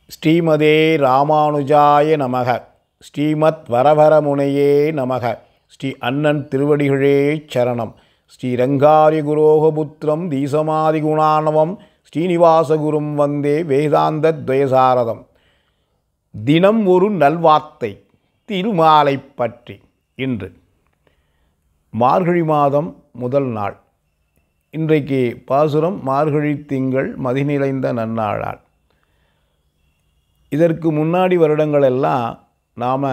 ஸ்ரீமதே ராமானுஜாய நமக ஸ்ரீமத் வரவரமுனையே நமக ஸ்ரீ அண்ணன் திருவடிகளே சரணம் ஸ்ரீ ரங்காரி குரோகபுத்திரம் தீசமாதி குணானவம் ஸ்ரீனிவாசகுரும் வந்தே வேதாந்த துவயசாரதம் தினம் ஒரு நல்வார்த்தை திருமாலை பற்றி இன்று மார்கழி மாதம் முதல் நாள் இன்றைக்கு பாசுரம் மார்கழி திங்கள் மதிநிலைந்த நன்னாளாள் இதற்கு முன்னாடி வருடங்களெல்லாம் நாம்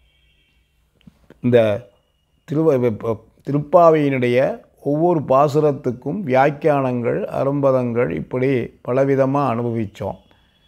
இந்த திருவ ப- திருப்பாவையினுடைய ஒவ்வொரு பாசுரத்துக்கும் வியாக்கியானங்கள் அரும்பதங்கள் இப்படி பலவிதமாக அனுபவித்தோம்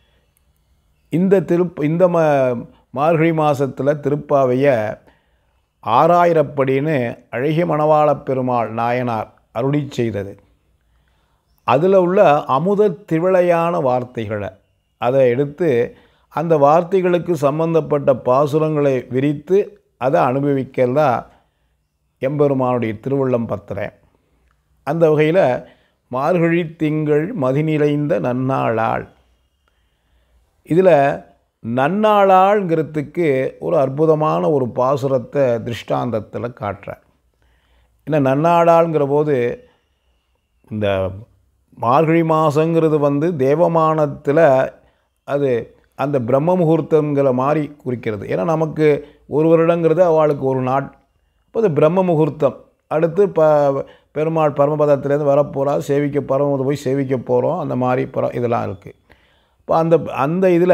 இந்த திருப் இந்த ம மார்கழி மாதத்தில் திருப்பாவையை ஆறாயிரப்படின்னு அழகிய மணவாளப் பெருமாள் நாயனார் அருளி செய்தது அதில் உள்ள அமுத திவளையான வார்த்தைகளை அதை எடுத்து அந்த வார்த்தைகளுக்கு சம்பந்தப்பட்ட பாசுரங்களை விரித்து அதை அனுபவிக்கிறதா எம்பெருமானுடைய திருவுள்ளம் பத்திரை அந்த வகையில் மார்கழி திங்கள் மதிநிறைந்த நன்னாளாள் இதில் நன்னாளாள்ங்கிறதுக்கு ஒரு அற்புதமான ஒரு பாசுரத்தை திருஷ்டாந்தத்தில் காட்டுறார் ஏன்னா நன்னாளாள்ங்கிற போது இந்த மார்கழி மாதங்கிறது வந்து தேவமானத்தில் அது அந்த பிரம்ம முகூர்த்தங்கிற மாதிரி குறிக்கிறது ஏன்னா நமக்கு ஒரு வருடங்கிறது அவளுக்கு ஒரு நாள் இப்போ அது பிரம்ம முகூர்த்தம் அடுத்து ப பெருமாள் பரமபதத்துலேருந்து வரப்போகிறா சேவிக்க பரமபதம் போய் சேவிக்க போகிறோம் அந்த மாதிரி பர இதெல்லாம் இருக்குது இப்போ அந்த அந்த இதில்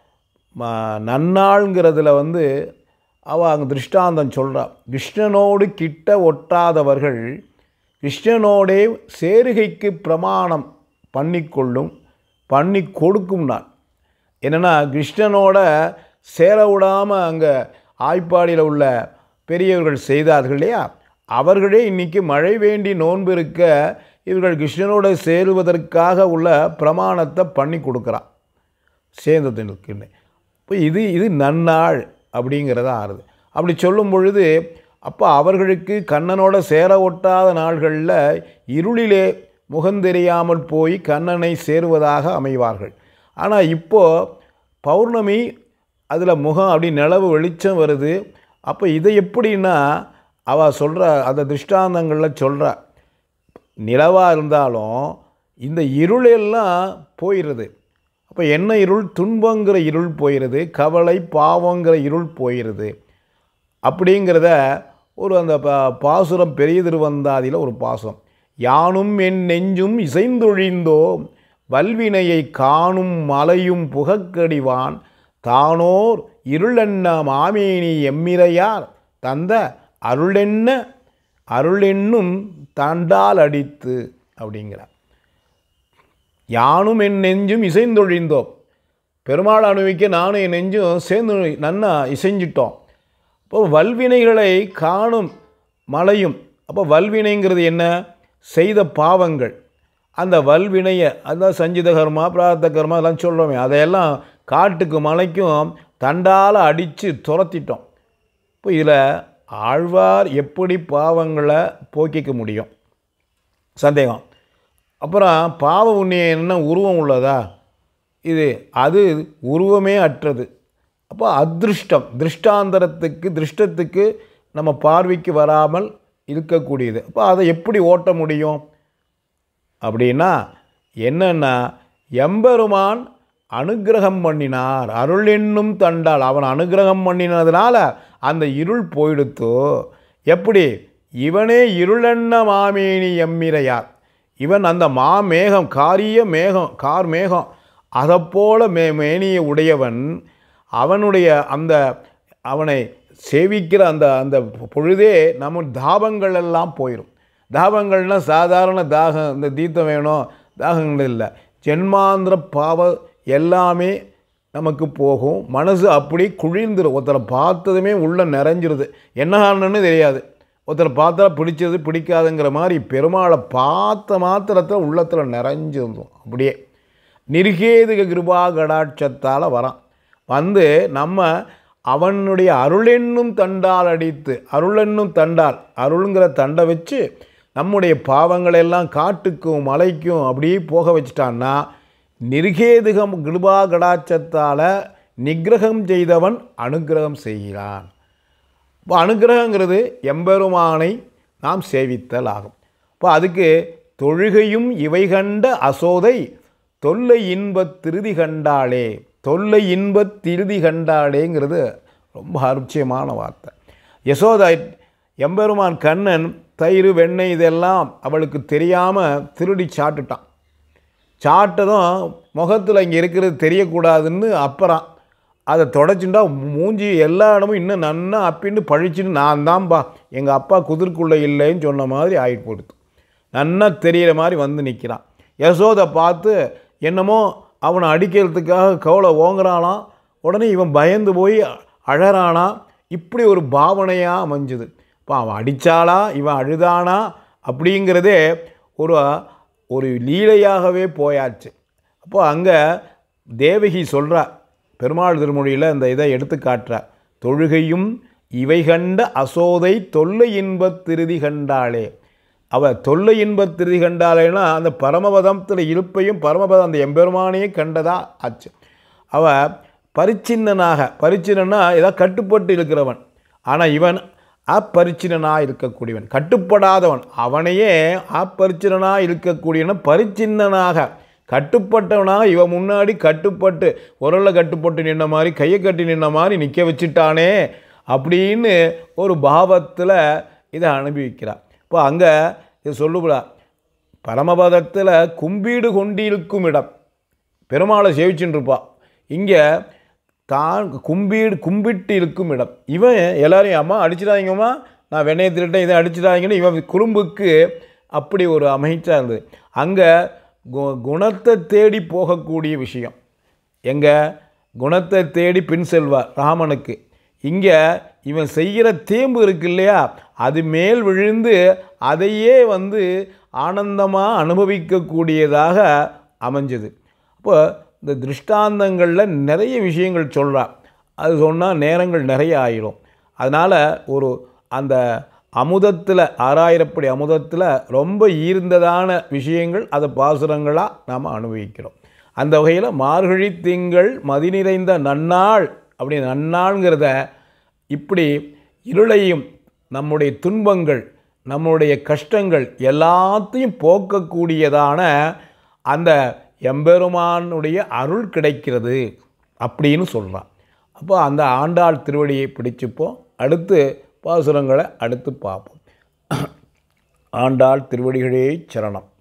நன்னாள்ங்கிறதுல வந்து அவள் அங்கே திருஷ்டாந்தம் சொல்கிறா கிருஷ்ணனோடு கிட்ட ஒட்டாதவர்கள் கிருஷ்ணனோடே சேருகைக்கு பிரமாணம் பண்ணிக்கொள்ளும் பண்ணி கொடுக்கும் நான் என்னென்னா கிருஷ்ணனோட சேர விடாமல் அங்கே ஆய்ப்பாடியில் உள்ள பெரியவர்கள் செய்தார்கள் இல்லையா அவர்களே இன்றைக்கி மழை வேண்டி நோன்பு இருக்க இவர்கள் கிருஷ்ணனோட சேருவதற்காக உள்ள பிரமாணத்தை பண்ணி கொடுக்குறான் சேர்ந்ததுக்குன்னு இப்போ இது இது நன்னாள் அப்படிங்கிறதா ஆறுது அப்படி சொல்லும் பொழுது அப்போ அவர்களுக்கு கண்ணனோட சேர ஒட்டாத நாள்களில் இருளிலே முகந்தெரியாமல் போய் கண்ணனை சேருவதாக அமைவார்கள் ஆனால் இப்போது பௌர்ணமி அதில் முகம் அப்படி நிலவு வெளிச்சம் வருது அப்போ இதை எப்படின்னா அவள் சொல்கிற அந்த திருஷ்டாந்தங்களில் சொல்கிறா நிலவாக இருந்தாலும் இந்த இருளெல்லாம் போயிடுது அப்போ என்ன இருள் துன்பங்கிற இருள் போயிடுது கவலை பாவங்கிற இருள் போயிடுது அப்படிங்கிறத ஒரு அந்த ப பாசுரம் பெரிய திருவந்தாதியில் ஒரு பாசுரம் யானும் என் நெஞ்சும் இசைந்தொழிந்தோம் வல்வினையை காணும் மலையும் புகக்கடிவான் தானோர் இருளென்ன மாமேனி எம்மிரையார் தந்த அருளென்ன அருளென்னும் தண்டால் அடித்து அப்படிங்கிறார் யானும் என் நெஞ்சும் இசைந்தொழிந்தோம் பெருமாள் அனுபவிக்க நானும் என் நெஞ்சும் சேர்ந்து நன்னா இசைஞ்சிட்டோம் இப்போ வல்வினைகளை காணும் மலையும் அப்போ வல்வினைங்கிறது என்ன செய்த பாவங்கள் அந்த வல்வினையை அதான் சஞ்சித கர்மா பிரார்த்த கர்மா அதெல்லாம் சொல்கிறோமே அதையெல்லாம் காட்டுக்கு மலைக்கும் தண்டால் அடித்து துரத்திட்டோம் இப்போ இதில் ஆழ்வார் எப்படி பாவங்களை போக்கிக்க முடியும் சந்தேகம் அப்புறம் பாவ புண்ணியம் என்ன உருவம் உள்ளதா இது அது உருவமே அற்றது அப்போ அதிருஷ்டம் திருஷ்டாந்தரத்துக்கு திருஷ்டத்துக்கு நம்ம பார்வைக்கு வராமல் இருக்கக்கூடியது அப்போ அதை எப்படி ஓட்ட முடியும் அப்படின்னா என்னன்னா எம்பெருமான் அனுக்கிரகம் பண்ணினார் அருள் என்னும் தண்டால் அவன் அனுக்கிரகம் பண்ணினதுனால அந்த இருள் போயிடுத்தோ எப்படி இவனே இருளென்ன மாமேனி எம்மிரையார் இவன் அந்த மாமேகம் காரிய மேகம் கார் மேகம் அதைப்போல மே மேனியை உடையவன் அவனுடைய அந்த அவனை சேவிக்கிற அந்த அந்த பொழுதே நம்ம தாபங்கள் எல்லாம் போயிடும் தாபங்கள்னால் சாதாரண தாகம் இந்த தீர்த்தம் வேணும் தாகங்கள் இல்லை ஜென்மாந்திர பாவ எல்லாமே நமக்கு போகும் மனசு அப்படி குழிந்துடும் ஒருத்தரை பார்த்ததுமே உள்ளே நிறைஞ்சிருது என்ன காரணம்னு தெரியாது ஒருத்தரை பார்த்தா பிடிச்சது பிடிக்காதுங்கிற மாதிரி பெருமாளை பார்த்த மாத்திரத்தில் உள்ளத்தில் நிறைஞ்சிருந்தோம் அப்படியே நிர்கேதுக கிருபா கடாட்சத்தால் வரான் வந்து நம்ம அவனுடைய அருளென்னும் தண்டால் அடித்து அருளென்னும் தண்டால் அருளுங்கிற தண்டை வச்சு நம்முடைய பாவங்களெல்லாம் காட்டுக்கும் மலைக்கும் அப்படியே போக வச்சிட்டான்னா நிர்கேதுகம் கிருபா கடாட்சத்தால் நிகிரகம் செய்தவன் அனுக்கிரகம் செய்கிறான் இப்போ அனுக்கிரகங்கிறது எம்பெருமானை நாம் சேவித்தல் ஆகும் இப்போ அதுக்கு தொழுகையும் இவை கண்ட அசோதை தொல்லை இன்பத் திருதி கண்டாளே தொல்லை இன்பத் திருதி கண்டாளேங்கிறது ரொம்ப அருட்சியமான வார்த்தை யசோதா எம்பெருமான் கண்ணன் தயிர் வெண்ணெய் இதெல்லாம் அவளுக்கு தெரியாமல் திருடி சாப்பிட்டுட்டான் சாப்பிட்டதும் முகத்தில் இங்கே இருக்கிறது தெரியக்கூடாதுன்னு அப்புறம் அதை தொடச்சுட்டா மூஞ்சி எல்லா இடமும் இன்னும் நன்னா அப்பின்னு பழிச்சுன்னு நான் தான்பா எங்கள் அப்பா குதிர்க்குள்ளே இல்லைன்னு சொன்ன மாதிரி ஆகிட்டு போடுது நன்னா தெரிகிற மாதிரி வந்து நிற்கிறான் யசோதை பார்த்து என்னமோ அவனை அடிக்கிறதுக்காக கவலை ஓங்குறானாம் உடனே இவன் பயந்து போய் அழறானா இப்படி ஒரு பாவனையாக அமைஞ்சுது இப்போ அவன் அடித்தாளா இவன் அழுதானா அப்படிங்கிறதே ஒரு ஒரு லீலையாகவே போயாச்சு அப்போ அங்கே தேவகி சொல்கிறா பெருமாள் திருமொழியில் இந்த இதை எடுத்து காட்டுறா தொழுகையும் இவை கண்ட அசோதை தொல்லை இன்பத் திருதி கண்டாளே அவ தொல்லை இன்பத் திருதி கண்டாளேன்னா அந்த பரமபதத்தில் இருப்பையும் பரமபதம் அந்த எம்பெருமானையே கண்டதா ஆச்சு அவ பரிச்சின்னனாக பரிச்சின்னா ஏதாவது கட்டுப்பட்டு இருக்கிறவன் ஆனால் இவன் அப்பரிச்சினனாக இருக்கக்கூடியவன் கட்டுப்படாதவன் அவனையே அப்பரிச்சினனாக இருக்கக்கூடியவன் பரிச்சின்னனாக கட்டுப்பட்டவனாக இவன் முன்னாடி கட்டுப்பட்டு உரலில் கட்டுப்பட்டு நின்ன மாதிரி கையை கட்டி நின்ன மாதிரி நிற்க வச்சுட்டானே அப்படின்னு ஒரு பாவத்தில் இதை அனுபவிக்கிறான் இப்போ அங்கே இது சொல்லுவிடா பரமபதத்தில் கும்பீடு கொண்டிருக்கும் இடம் பெருமாளை சேவிச்சுட்டு இருப்பான் இங்கே தான் கும்பீடு கும்பிட்டு இருக்கும் இடம் இவன் எல்லாரையும் அம்மா அடிச்சிடாதீங்கம்மா நான் வெண்ணெயை திருட்டேன் இதை அடிச்சிடாதீங்கன்னு இவன் குறும்புக்கு அப்படி ஒரு அமைச்சா இருந்தது அங்கே கு குணத்தை தேடி போகக்கூடிய விஷயம் எங்கே குணத்தை தேடி பின் செல்வார் ராமனுக்கு இங்கே இவன் செய்கிற தேம்பு இருக்கு இல்லையா அது மேல் விழுந்து அதையே வந்து ஆனந்தமாக அனுபவிக்கக்கூடியதாக அமைஞ்சது அப்போ இந்த திருஷ்டாந்தங்களில் நிறைய விஷயங்கள் சொல்கிறா அது சொன்னால் நேரங்கள் நிறைய ஆயிரும் அதனால் ஒரு அந்த அமுதத்தில் ஆறாயிரப்படி அமுதத்தில் ரொம்ப ஈர்ந்ததான விஷயங்கள் அதை பாசுரங்களாக நாம் அனுபவிக்கிறோம் அந்த வகையில் மார்கழி திங்கள் மதி நிறைந்த நன்னாள் அப்படி நன்னாள்ங்கிறத இப்படி இருளையும் நம்முடைய துன்பங்கள் நம்முடைய கஷ்டங்கள் எல்லாத்தையும் போக்கக்கூடியதான அந்த எம்பெருமானுடைய அருள் கிடைக்கிறது அப்படின்னு சொல்கிறான் அப்போ அந்த ஆண்டாள் திருவடியை பிடிச்சுப்போம் அடுத்து பாசுரங்களை அடுத்து பார்ப்போம் ஆண்டாள் திருவடிகளே சரணம்